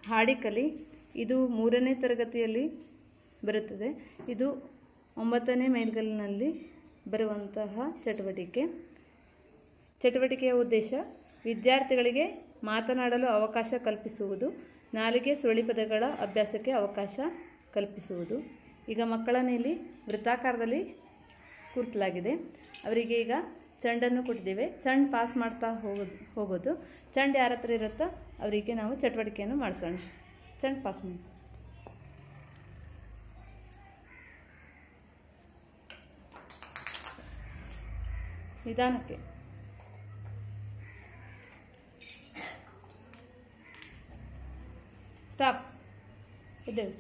ಹಾಡಿಕಲಿ ಇದು ಮೂರನೇ ತರಗತಿಯಲ್ಲಿ ಬರುತ್ತದೆ ಇದು ಒಂಬತ್ತನೇ ಮೈಲ್ಗಲ್ನಲ್ಲಿ ಬರುವಂತಹ ಚಟುವಟಿಕೆ ಚಟುವಟಿಕೆಯ ಉದ್ದೇಶ ವಿದ್ಯಾರ್ಥಿಗಳಿಗೆ ಮಾತನಾಡಲು ಅವಕಾಶ ಕಲ್ಪಿಸುವುದು ನಾಲಿಗೆ ಸುಳಿ ಪದಗಳ ಅಭ್ಯಾಸಕ್ಕೆ ಅವಕಾಶ ಕಲ್ಪಿಸುವುದು ಈಗ ಮಕ್ಕಳನ್ನು ಇಲ್ಲಿ ವೃತ್ತಾಕಾರದಲ್ಲಿ ಕೂರಿಸಲಾಗಿದೆ ಅವರಿಗೆ ಈಗ ಚೆಂಡನ್ನು ಕೊಟ್ಟಿದ್ದೇವೆ ಚೆಂಡು ಪಾಸ್ ಮಾಡ್ತಾ ಹೋಗೋದು ಹೋಗೋದು ಚೆಂಡು ಯಾರ ಹತ್ರ ಇರುತ್ತೋ ಅವರಿಗೆ ನಾವು ಚಟುವಟಿಕೆಯನ್ನು ಮಾಡಿಸೋಣ ಚೆಂಡು ಪಾಸ್ ಮಾಡಿ ನಿಧಾನಕ್ಕೆ ಸ್ಟಾಪ್ ಎದ್ದೇಳು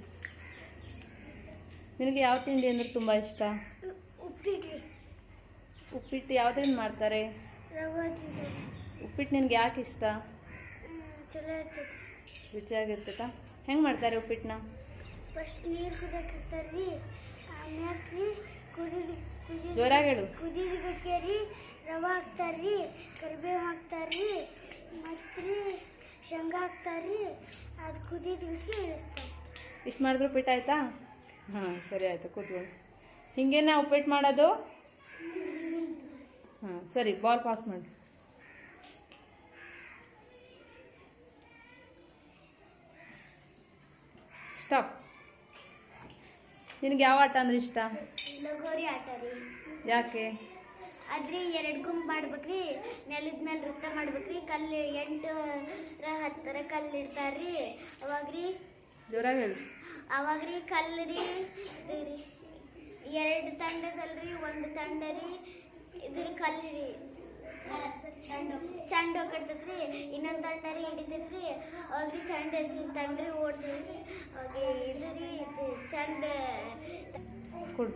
ನಿನಗೆ ಯಾವ ತಿಂಡಿ ಅಂದರೆ ತುಂಬ ಇಷ್ಟ ಉಪ್ಪಿಟ್ಟು ಉಪ್ಪಿಟ್ಟು ಯಾವುದರಿಂದ ಮಾಡ್ತಾರೆ ರವೆ ಉಪ್ಪಿಟ್ಟು ನಿನಗೆ ಯಾಕೆ ಇಷ್ಟ ಚಲೋ ಇರ್ತೈತಿ ರುಚಿಯಾಗಿರ್ತೈತಾ ಹೆಂಗೆ ಮಾಡ್ತಾರೆ ಉಪ್ಪಿಟ್ಟನ್ನ ಫಸ್ಟ್ ನೀರು ಕುದಿಯಾಕಿರ್ತಾರೆ ರೀ ಆಮ್ಯಾಕ ರೀ ಕುದಿದು ಕುದಿ ಜೋರಾಗಿ ಹೇಳು ಕುದಿದಕ್ಕೆ ರೀ ರವೆ ಹಾಕ್ತಾರೆ ರೀ ಕರಿಬೇವು ಹಾಕ್ತಾರೆ ರೀ ಮತ್ತು ರೀ ಶೇಂಗಾ ಹಾಕ್ತಾರೆ ರೀ ಅದು ಕುದಿದಕ್ಕೆ ಇಳಿಸ್ತಾರೆ ಇಷ್ಟು ಮಾಡಿದ್ರು ಉಪ್ಪಿಟ್ಟು ಆಯ್ತಾ ಹಾಂ ಸರಿ ಆಯಿತು ಕೂತ್ಕೊಳ್ಳಿ ಹಿಂಗೇನ ಉಪ್ಪಿಟ್ಟು ಮಾಡೋದು ಹಾಂ ಸರಿ ಬಾಲ್ ಪಾಸ್ ಮಾಡಿ ಸ್ಟಾಪ್ ನಿನಗೆ ಯಾವ ಆಟ ಅಂದ್ರೆ ಇಷ್ಟ ಲಗೋರಿ ಆಟ ರೀ ಯಾಕೆ ಆದ್ರೆ ಎರಡು ಗುಂಪು ಮಾಡ್ಬೇಕ್ರಿ ನೆಲದ ಮೇಲೆ ವೃತ್ತ ಮಾಡ್ಬೇಕ್ರಿ ಕಲ್ಲು ಎಂಟು ರ ಹತ್ತರ ಕಲ್ಲು ಇಡ್ತಾರ್ರಿ ಅವಾಗ್ರಿ ಜೋರಾಗಿ ಹೇಳು ಅವಾಗ್ರಿ ಕಲ್ಲು ರೀ ಇದು ರೀ ಎರಡು ತಂಡದಲ್ರಿ ಒಂದು ತಂಡ ರೀ ಇದ್ರ ಕಲ್ಲು ರೀ ಚಂಡು ಚಂಡು ಹೋಗ್ತೈತ್ರಿ ಇನ್ನೊಂದು ತಂಡ ರೀ ಹಿಡಿತೈತ್ರಿ ಅವಾಗ್ರಿ ಚಂಡ ಎಸಿ ತಂಡ ರೀ ಓಡ್ತೈತ್ರಿ ಅವಾಗ ಇದು ರೀ ಇದು ಚಂಡ ಕೊಡು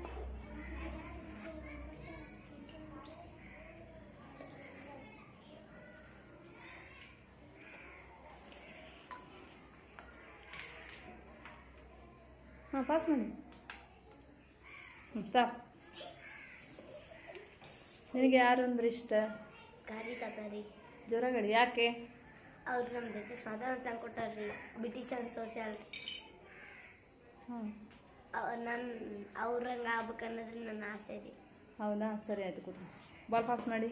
ಹಾಂ ಪಾಸ್ ಮಾಡಿ ಹ್ಞೂ ಸ್ಟಾಪ್ ನಿನಗೆ ಯಾರು ಅಂದ್ರೆ ಇಷ್ಟ ಗಾಡಿ ತಗೋರಿ ಜೋರಾಗಿ ಹೇಳಿ ಯಾಕೆ ಅವ್ರು ನಮ್ಮ ಜೊತೆ ಸ್ವಾತಂತ್ರ್ಯ ತಂದು ಕೊಟ್ಟಾರ್ರಿ ಬ್ರಿಟಿಷ್ ಅಂಡ್ ಸೋಷಿಯಲ್ ಹಾಂ ನನ್ನ ಅವ್ರಂಗೆ ಆಗ್ಬೇಕನ್ನೋದು ನನ್ನ ಆಸೆ ರೀ ಹೌದಾ ಸರಿ ಆಯಿತು ಕೊಡಿ ಬಾಲ್ ಪಾಸ್ ಮಾಡಿ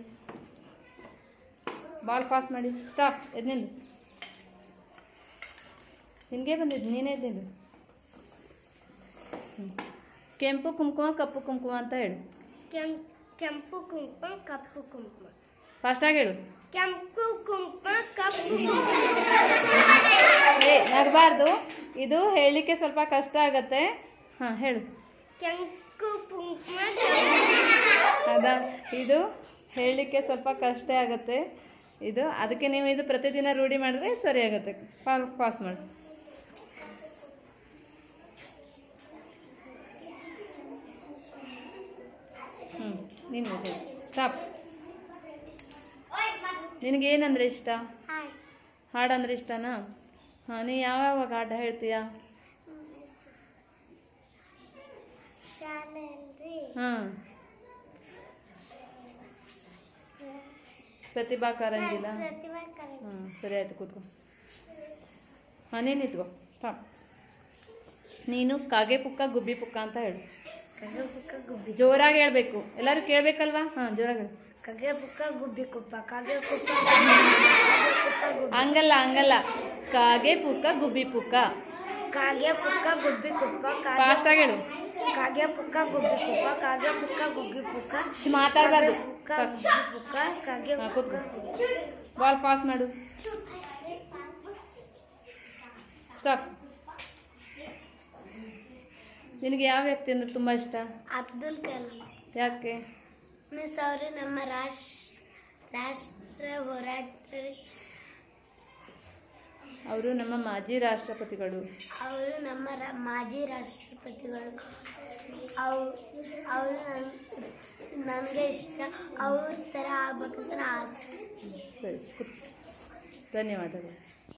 ಬಾಲ್ ಪಾಸ್ ಮಾಡಿ ಸ್ಟಾಪ್ ಎದ್ನಿಲ್ಲು ನಿನಗೆ ಬಂದಿದ್ದು ನೀನೇ ಎದ್ನಿಲ್ಲು ಹ್ಞೂ ಕೆಂಪು ಕುಂಕುಮ ಕಪ್ಪು ಕುಂಕುಮ ಅಂತ ಹೇಳು ಕೆಂಪ್ ಕೆಂಪು ಕುಂಕುಮ ಕಪ್ಪು ಕುಂಕುಮ ಫಾಸ್ಟಾಗಿ ಹೇಳು ಕೆಂಪು ಕುಂಕುಮ ಕಪ್ಪು ಕುಂಕುಮ ಏ ನಗಬಾರ್ದು ಇದು ಹೇಳಲಿಕ್ಕೆ ಸ್ವಲ್ಪ ಕಷ್ಟ ಆಗತ್ತೆ ಹಾಂ ಹೇಳು ಕೆಂಪು ಕುಂಕುಮ ಅದ ಇದು ಹೇಳಲಿಕ್ಕೆ ಸ್ವಲ್ಪ ಕಷ್ಟ ಆಗುತ್ತೆ ಇದು ಅದಕ್ಕೆ ನೀವು ಇದು ಪ್ರತಿದಿನ ರೂಢಿ ಮಾಡಿದ್ರೆ ಸರಿ ಆಗುತ್ತೆ ಪಾ- ಪಾಸ್ ಮಾಡಿ ಹ್ಞೂ ನೀನು ಸ್ಟಾಪ್ ನಿನಗೇನಂದ್ರೆ ಇಷ್ಟ ಹಾಯ್ ಹಾಡಂದ್ರೆ ಇಷ್ಟನಾ ಹಾಂ ನೀ ಯಾವಾಗ ಹಾಡು ಹೇಳ್ತೀಯಾ ಶಾಲೆ ಅಲ್ರಿ ಹಾಂ ಪ್ರತಿಭಾ ಕಾರಂಜಿಲ್ಲ ಪ್ರತಿಭಾ ಕಾರಂಜಿ ಹಾಂ ಸರಿ ಆಯ್ತು ಕೂತ್ಕೊ ಹಾಂ ನೀನು ನಿಂತ್ಕೋ ಸ್ಟಾಪ್ ನೀನು ಕಾಗೆ ಪುಕ್ಕ ಗುಬ್ಬಿ ಪುಕ್ಕ ಅಂತ ಹೇಳು ಕಗೆ ಬುಕ್ಕ ಗುಬ್ಬಿ ಜೋರಾಗಿ ಹೇಳ್ಬೇಕು ಎಲ್ಲರೂ ಕೇಳಬೇಕಲ್ವಾ ಹಾಂ ಜೋರಾಗಿ ಹೇಳು ಕಗೆ ಬುಕ್ಕ ಗುಬ್ಬಿ ಕುಪ್ಪ ಕಾಗೆ ಕುಪ್ಪ ಹಂಗಲ್ಲ ಹಂಗಲ್ಲ ಕಾಗೆ ಪುಕ್ಕ ಗುಬ್ಬಿ ಪುಕ್ಕ ಕಾಗೆ ಪುಕ್ಕ ಗುಬ್ಬಿ ಕುಪ್ಪ ಕಾಗೆ ಫಾಸ್ಟಾಗಿ ಹೇಳು ಕಾಗೆ ಪುಕ್ಕ ಗುಬ್ಬಿ ಕುಪ್ಪ ಕಾಗೆ ಪುಕ್ಕ ಗುಬ್ಬಿ ಪುಕ್ಕ ಶ್ ಮಾತಾಡಬಾರ್ದು ಪುಕ್ಕ ಗುಬ್ಬಿ ಪುಕ್ಕ ಕಾಗೆ ಹಾಂ ಕೂತ್ಕೋ ಬಾಲ್ ಪಾಸ್ ಮಾಡು ಸ್ಟಾಪ್ ನಿನಗೆ ಯಾವ ವ್ಯಕ್ತಿ ಅಂದ್ರೆ ತುಂಬ ಇಷ್ಟ ಅಬ್ದುಲ್ ಕಲಾಂ ಯಾಕೆ ಮಿಸ್ ಅವರು ನಮ್ಮ ರಾಷ್ಟ್ರ ರಾಷ್ಟ್ರ ಹೋರಾಟರಿ ಅವರು ನಮ್ಮ ಮಾಜಿ ರಾಷ್ಟ್ರಪತಿಗಳು ಅವರು ನಮ್ಮ ರ- ಮಾಜಿ ರಾಷ್ಟ್ರಪತಿಗಳು ಅವ್ ಅವರು ನನಗೆ ಇಷ್ಟ ಅವ್ರ ಥರ ಆಗ್ಬೇಕಂತ ಆಸೆ ಸರಿ ಕೂತ್. ಧನ್ಯವಾದಗಳು